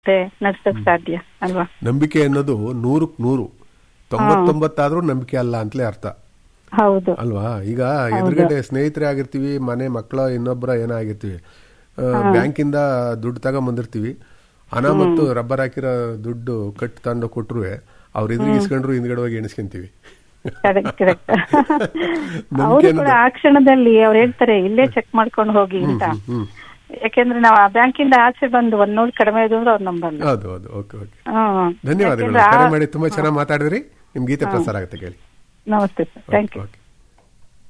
ಮತ್ತೆ ನಡ್ಸಕ್ ಸಾಧ್ಯ ಅಲ್ವಾ ನಂಬಿಕೆ ಅನ್ನೋದು ನೂರಕ್ ನೂರು ತೊಂಬತ್ತೊಂಬತ್ತಾದ್ರೂ ನಂಬಿಕೆ ಅಲ್ಲ ಅಂತಲೇ ಅರ್ಥ ಹೌದು ಅಲ್ವಾ ಈಗ ಎದುರುಗಡೆ ಸ್ನೇಹಿತರೇ ಆಗಿರ್ತೀವಿ ಮನೆ ಮಕ್ಕಳ ಇನ್ನೊಬ್ಬರ ಏನೋ ಆಗಿರ್ತೀವಿ ಬ್ಯಾಂಕಿಂದ ದುಡ್ಡು ತಗೊಂಬಂದಿರ್ತೀವಿ ಹಣ ಮತ್ತು ರಬ್ಬರ್ ಹಾಕಿರೋ ದುಡ್ಡು ಕಟ್ ತಂದು ಕೊಟ್ರು ಅವ್ರ ಎದುರಿಗೆ ಇಸ್ಕೊಂಡ್ರು ಹಿಂದ್ಗಡೆ ಹೋಗಿ ಎಣಿಸ್ಕೊಂತೀವಿ ಕರೆಕ್ಟ್ ಕರೆಕ್ಟ್ ಅವರು ನಂಬಿಕೆ ಕೂಡ ಆ ಕ್ಷಣದಲ್ಲಿ ಅವ್ರು ಹೇಳ್ತಾರೆ ಇಲ್ಲೇ ಚೆಕ್ ಮಾಡ್ಕೊಂಡು ಹೋಗಿ ಅಂತ ಹ್ಮ್ ಯಾಕೆಂದ್ರೆ ನಾವು ಆ ಬ್ಯಾಂಕಿಂದ ಆಚೆ ಬಂದು ಒಂದ್ ನೂರು ಕಡಿಮೆ ಇದ್ರು ಅಂದ್ರೆ ಅವ್ರು ನಂಬಲ್ಲ ಹೌದು ಹೌದು ಓಕೆ ಓಕೆ ಹ್ಮ್ ಧನ್ಯವಾದಗಳು ಯಾಕೆಂದ್ರೆ ಆ- ಕರೆ ಮಾಡಿ ತುಂಬಾ ಚೆನ್ನಾಗಿ ಮಾತಾಡಿದ್ರಿ ನಿಮ್ ಗೀತೆ ಪ್ರಸಾರ ಆಗುತ್ತೆ ಕೇಳಿ ನಮಸ್ತೆ ಸರ್ ಥ್ಯಾಂಕ್ ಯು ಓಕೆ